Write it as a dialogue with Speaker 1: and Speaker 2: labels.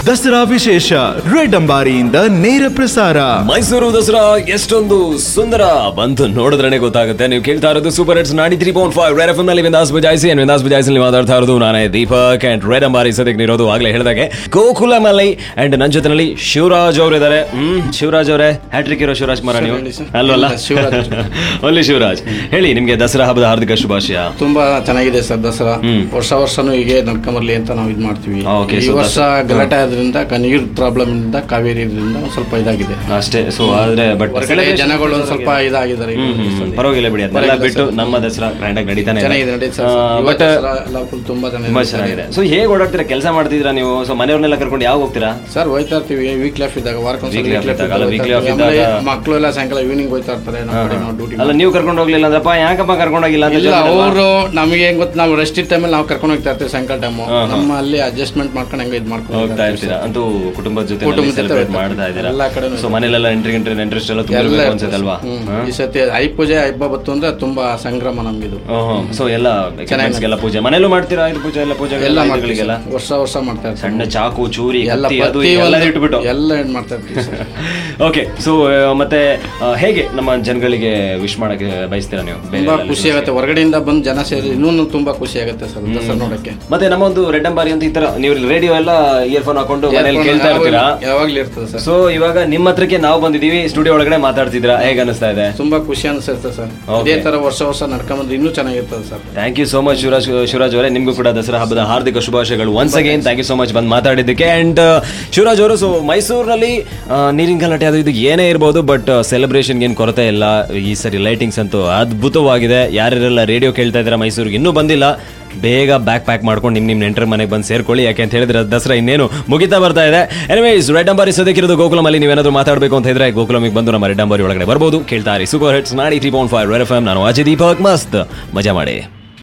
Speaker 1: ದಸರಾ ವಿಶೇಷ ರೆಡ್ ಅಂಬಾರಿಯಿಂದ ನೇರ ಪ್ರಸಾರ
Speaker 2: ಮೈಸೂರು ದಸರಾ ಎಷ್ಟೊಂದು ಸುಂದರ ಬಂತು ನೋಡಿದ್ರೆ ಗೊತ್ತಾಗುತ್ತೆ ನೀವು ಕೇಳ್ತಾ ಇರೋದು super hits ninety three point five red F ನಲ್ಲಿ ವಿಂದಾಸ್ ಬಜಾಯಿಸಿ ಅಂಡ್ ವಿಂದಾಸ್ ಬಜಾಯಿಸಿ ಮಾತಾಡ್ತಾ ಇರೋದು ನಾನೇ ದೀಪಕ್ ಅಂಡ್ ರೆಡ್ ಅಂಬಾರಿ ಸದ್ಯಕ್ಕೆ ನೀರೋದು ಆಗ್ಲೇ ಹೇಳಿದಾಗೆ ಗೋಕುಲ ಮಲೈ ಅಂಡ್ ನನ್ನ ಜೊತೆನಲ್ಲಿ ಶಿವರಾಜ್ ಅವರು ಇದ್ದಾರೆ ಹ್ಮ್ ಶಿವರಾಜ್ ಅವರೇ ಹ್ಯಾಟ್ರಿಕ್ ಇರೋ ಶಿವರಾಜ್ ಕುಮಾರ ನೀವು
Speaker 3: ಹೇಳಿ ಸರ್.
Speaker 2: ಅಲ್ವಲ್ಲ
Speaker 3: ಇಲ್ಲ, ಶಿವರಾಜ್.
Speaker 2: ಒಳ್ಳೆ ಶಿವರಾಜ್ ಹೇಳಿ ನಿಮ್ಗೆ ದಸರಾ ಹಬ್ಬದ ಹಾರ್ದಿಕ ಶುಭಾಶಯ
Speaker 3: ತುಂಬಾ ಚೆನ್ನಾಗಿದೆ ಸರ್ ದಸರಾ
Speaker 2: ಹ್ಮ್.
Speaker 3: ವರ್ಷ ವರ್ಷನೂ ಹೀಗೆ ನಡ್ಕೊಂಬರ್ಲಿ ಅಂತ ನಾವು ಇದು ಮಾಡ್ತೀವಿ
Speaker 2: ಆ, okay,
Speaker 3: ಈ
Speaker 2: so
Speaker 3: ವರ್ಷ
Speaker 2: ದಸ-
Speaker 3: ಗಲಾಟೆ ಆದ್ರಿಂದ ಕ- ನೀರ್ ಪ್ರಾಬ್ಲಮ್ ಇಂದ ಕಾವೇರಿ ಇದ್ರಿಂದ ಒಂದ್ ಸ್ವಲ್ಪ ಇದಾಗಿದೆ
Speaker 2: ಅಷ್ಟೇ ಸೊ ಆದ್ರೆ ಬಟ್
Speaker 3: ಹೊರಗಡೆ ಜನಗಳು ಒಂದ್ ಸ್ವಲ್ಪ ಇದಾಗಿದ್ದಾರೆ ಈ
Speaker 2: ಹ್ಮ್, ಹ್ಮ್.
Speaker 3: ವರ್ಷದಲ್ಲಿ.
Speaker 2: ಪರವಾಗಿಲ್ಲ ಬಿಡಿ ಅದನ್ನೆಲ್ಲ
Speaker 3: ಪರವಾಗಿಲ್ಲ
Speaker 2: ಬಿಟ್ಟು
Speaker 3: ಸರ್.
Speaker 2: ನಮ್ಮ ದಸರಾ ಗ್ರ್ಯಾಂಡ್ ಆಗಿ ನಡೀತಾನೆ ಇದೆ.
Speaker 3: ಚೆನ್ನಾಗಿದೆ ನಡೀತು ಸರ್
Speaker 2: ಆ,
Speaker 3: ಇವತ್ತು
Speaker 2: but
Speaker 3: ದಸರಾ ಎಲ್ಲ full ತುಂಬಾ
Speaker 2: ತುಂಬಾ
Speaker 3: ಚೆನ್ನಾಗಿದೆ
Speaker 2: ಚೆನ್ನಾಗಿದೆ ಸೊ ಹೇಗೆ ಓಡಾಡ್ತೀರಾ ಕೆಲಸ ಮಾಡ್ತಿದ್ದೀರಾ ನೀವು ಸೊ ಮನೆಯವ್ರನ್ನೆಲ್ಲ ಕರ್ಕೊಂಡು ಯಾವ ಹೋಗ್ತೀರಾ
Speaker 3: ಸರ್ ಹೋಯ್ತಾ ಇರ್ತೀವಿ ವೀಕ್ ಆಫ್ ಇದ್ದಾಗ ವಾರಕ್ಕೊಂದ್ಸಲ
Speaker 2: Weekly
Speaker 3: weekly
Speaker 2: off
Speaker 3: off
Speaker 2: ಇದ್ದಾಗ, ಅಲ್ಲ,
Speaker 3: ಇದ್ದಾಗ
Speaker 2: weekly off
Speaker 3: ಹೋಗ್ತಾ ಇರ್ತೀವಿ.
Speaker 2: ಇದ್ದಾಗ-
Speaker 3: ಆಮೇಲೆ ಮಕ್ಕಳು ಎಲ್ಲ ಸಾಯಂಕಾಲ ಈವ್ನಿಂಗ್ ಹೋಯ್ತಾ ಇರ್ತಾರೆ ನಮ್ಮ ಕಡೆ ನಾವು ಡ್ಯೂಟಿ
Speaker 2: ಅಲ್ಲ ನೀವು ಕರ್ಕೊಂಡು ಹೋಗ್ಲಿಲ್ಲ ಅಂದ್ರಪ್ಪ ಯಾಕಪ್ಪ ಕರ್ಕೊಂಡು ಹೋಗಿಲ್ಲ ಅಂತ
Speaker 3: ಇಲ್ಲ
Speaker 2: ಜೊತೆನಲ್ವಾ?
Speaker 3: ಅವರು ನಮಗೆ ಹೆಂಗ್ ಗೊತ್ತು ನಾವು ರೆಸ್ಟ್ ಟೈಮಲ್ಲಿ ನಾವು ಕರ್ಕೊಂಡು ಹೋಗ್ತಾ ಇರ್ತೀವಿ ಸಾಯಂಕಾಲ ಟೈಮು ನಮ್ಮ ಅಲ್ಲಿ ಅಡ್ಜಸ್ಟ್ಮೆಂಟ್ ಮಾಡ್ಕೊಂಡು ಹೆಂಗೆ ಇದು ಮಾಡ್ಕೊಂಡು
Speaker 2: ಹೋಗ್ತಾ ಇರ್ತೀರಾ ಅಂತೂ ಕುಟುಂಬದ ಜೊತೆ
Speaker 3: ಕುಟುಂಬದ ಜೊತೆ
Speaker 2: ಸೆಲೆಬ್ರೇಟ್
Speaker 3: ಹೋಗ್ತಾ
Speaker 2: ಮಾಡ್ತಾ ಇದ್ದೀರಾ
Speaker 3: ಎಲ್ಲ ಕಡೆನೂ
Speaker 2: ಸೊ ಮನೇಲೆಲ್ಲ ಎಂಟ್ರಿ ಎಂಟ್ರಿ ಇಂಟ್ರೆಸ್ಟ್ ಎಲ್ಲ ತುಂಬ
Speaker 3: ಎಲ್ಲ
Speaker 2: ಇರ್ಬೇಕು
Speaker 3: ಇರ್ತದೆ.
Speaker 2: ಅನ್ಸುತ್ತೆ ಅಲ್ವಾ
Speaker 3: ಹ್ಮ್. ಈ ಸತಿ ಐ ಪೂಜೆ ಹಬ್ಬ ಬತ್ತು ಅಂದ್ರೆ ತುಂಬಾ ಸಂಗ್ರಾಮ ನಮ್ಗಿದು
Speaker 2: ಸೊ ಎಲ್ಲ ಎಲ್ಲ ಪೂಜೆ ಮನೇಲೂ ಮಾಡ್ತೀರಾ ಇದು ಪೂಜೆ ಎಲ್ಲ ಪೂಜೆ
Speaker 3: ಎಲ್ಲ ಮಾಡ್ತೀವಿ
Speaker 2: ಮಕ್ಕಳಿಗೆಲ್ಲ
Speaker 3: ಸರ್. ವರ್ಷ ವರ್ಷ ಮಾಡ್ತಾ ಇರ್ತೀವಿ
Speaker 2: ಸಣ್ಣ ಚಾಕು ಚೂರಿ
Speaker 3: ಎಲ್ಲ
Speaker 2: ಕತ್ತಿ, ಅದು
Speaker 3: ಪ್ರತಿ
Speaker 2: ಎಲ್ಲ
Speaker 3: ಒಂದು-
Speaker 2: ಇಟ್ಬಿಟ್ಟು
Speaker 3: ಎಲ್ಲ ಏನ್ ಮಾಡ್ತಾ ಇರ್ತೀವಿ ಸರ್.
Speaker 2: ಓಕೆ ಸೊ ಮತ್ತೆ ಆ, ಹೇಗೆ ನಮ್ಮ ಜನಗಳಿಗೆ ವಿಶ್ ಮಾಡಕ್ಕೆ ಬಯಸ್ತೀರಾ ನೀವು ಬೇರೆ
Speaker 3: ತುಂಬಾ
Speaker 2: ಎಲ್ಲ
Speaker 3: ಖುಷಿ ಆಗುತ್ತೆ ಹೊರಗಡೆಯಿಂದ ಬಂದು ಜನ ಸೇರಿ ಇನ್ನೂ ತುಂಬಾ ಖುಷಿ ಆಗುತ್ತೆ ಸರ್ ದಸರಾ ನೋಡಕ್ಕೆ
Speaker 2: ಮತ್ತೆ ನಮ್ಮ ಒಂದು ರೆಡ್ ಅಂಬಾರಿ ಅಂತ ಈ ತರ ನೀವು ರೇಡಿಯೋ ಎಲ್ಲ ಇಯರ್ಫೋನ್ ಹಾಕೊಂಡು ಮನೇಲಿ ಕೇಳ್ತಾ ಇರ್ತೀರಾ
Speaker 3: ಯಾವಾಗ್ಲೂ ಇರ್ತದೆ ಸರ್
Speaker 2: ಸೊ ಇವಾಗ ನಿಮ್ಮ ಹತ್ರಕ್ಕೆ ನಾವು ಬಂದಿದೀವಿ ಸ್ಟುಡಿಯೋ ಒಳಗಡೆ ಮಾತಾಡ್ತಿದ್ದೀರಾ ಹೇಗೆ ಅನಿಸ್ತಾ ಇದೆ
Speaker 3: ತುಂಬಾ ಖುಷಿ ಅನಿಸುತ್ತೆ ಸರ್ ಇದೇ ತರ ವರ್ಷ ವರ್ಷ ನಡ್ಕೊಂಬಂದ್ರೆ ಇನ್ನೂ ಚೆನ್ನಾಗಿರ್ತದೆ sir
Speaker 2: thank you so much Shivaraj Shivaraj ಅವರೇ ನಿಮಗೂ ಕೂಡ ದಸರಾ ಹಬ್ಬದ ಹಾರ್ದಿಕ ಶುಭಾಶಯಗಳು once again thank you so much ಬಂದು ಮಾತಾಡಿದ್ದಕ್ಕೆ ಅಂಡ್ ಶಿವರಾಜ್ ಅವರು ಸೊ ಮೈಸೂರಿನಲ್ಲಿ ಆ, ನೀರಿನ ಗಲಾಟೆ ಅದು ಇದು ಏನೇ ಇರ್ಬೋದು ಬಟ್ ಸೆಲೆಬ್ರೇಷನ್ಗೆ ಏನು ಕೊರತೆ ಇಲ್ಲ ಈ ಸರಿ ಲೈಟಿಂಗ್ಸ್ ಅಂತೂ ಅದ್ಭುತವಾಗಿದೆ ಯಾರ್ಯಾರೆಲ್ಲ ರೇಡಿಯೋ ಕೇಳ್ತಾ ಇದ್ದೀರಾ ಮೈಸೂರಿಗೆ ಇನ್ನೂ ಬಂದಿಲ್ಲ ಬೇಗ ಬ್ಯಾಕ್ ಪ್ಯಾಕ್ ಮಾಡ್ಕೊಂಡು ನಿಮ್ಮ ನಿಮ್ಮ ನೆಂಟರ ಮನೆಗೆ ಬಂದು ಸೇರ್ಕೊಳ್ಳಿ ಯಾಕೆ ಅಂತ ಹೇಳಿದ್ರೆ ದಸರಾ ಇನ್ನೇನು ಮುಗಿತಾ ಬರ್ತಾ ಇದೆ ಎನಿವೇಸ್ ರೆಡ್ ಅಂಬಾರಿ ಸದ್ಯಕ್ಕಿರೋದು ಗೋಕುಲಮಲ್ಲಿ ನೀವೇನಾದರೂ ಮಾತಾಡಬೇಕು ಅಂತ ಇದ್ರೆ ಗೋಕುಲಮಿಗೆ ಬಂದು ನಮ್ಮ ರೆಡ್ ಅಂಬಾರಿ ಒಳಗಡೆ ಬರ್ಬೋದು ಕೇಳ್ತಾರೆ super hits ninety three point five red F M ನಾನು ಅಜಯ್ ದೀಪಕ್ ಮಸ್ತ್ ಮಜಾ ಮಾಡಿ